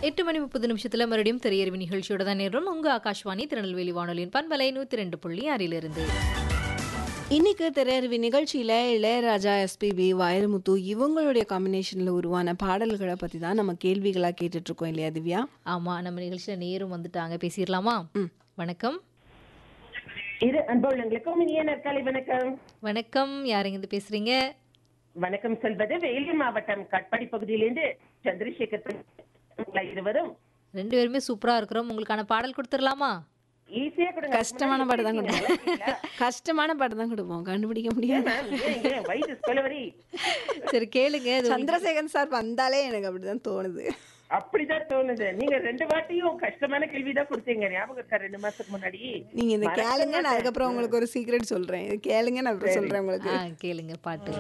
எட்டு மணி முப்பது நிமிஷத்துல மறுபடியும் திரையறிவு நிகழ்ச்சியோட தான் நேரம் உங்க ஆகாஷ்வாணி திருநெல்வேலி வானொலியின் பண்பலை நூத்தி ரெண்டு புள்ளி ஆறிலிருந்து இன்னைக்கு திரையருவி நிகழ்ச்சியில இளையராஜா எஸ்பிபி வைரமுத்து இவங்களுடைய காம்பினேஷன்ல உருவான பாடல்களை பத்தி தான் நம்ம கேள்விகளா கேட்டுட்டு இருக்கோம் இல்லையா திவ்யா ஆமா நம்ம நிகழ்ச்சியில நேரும் வந்துட்டாங்க பேசிடலாமா வணக்கம் இரு அன்புள்ளங்களுக்கும் இனிய நற்காலை வணக்கம் வணக்கம் யாருங்க இருந்து பேசுறீங்க வணக்கம் சொல்வது வேலூர் மாவட்டம் கட்பாடி பகுதியிலிருந்து சந்திரசேகர் உங்களை இருவரும் ரெண்டு பேருமே சூப்பரா இருக்கிறோம் உங்களுக்கான பாடல் கொடுத்துடலாமா ஈஸியா கொடுங்க கஷ்டமான பாட்டு தான் கொடுப்போம் கஷ்டமான பாட்டு தான் கொடுப்போம் கண்டுபிடிக்க முடியாது வயசு சொல்லவரி சரி கேளுங்க இது சந்திரசேகர் சார் வந்தாலே எனக்கு அப்படிதான் தோணுது அப்படிதான் தோணுது நீங்க ரெண்டு வாட்டியும் கஷ்டமான கேள்விதான் கொடுத்தீங்க ஞாபகம் இருக்கா ரெண்டு மாசத்துக்கு முன்னாடி நீங்க இந்த கேளுங்க நான் அதுக்கப்புறம் உங்களுக்கு ஒரு சீக்ரெட் சொல்றேன் இது கேளுங்க நான் அப்புறம் சொல்றேன் உங்களுக்கு ஆ கேளுங்க பாட்டு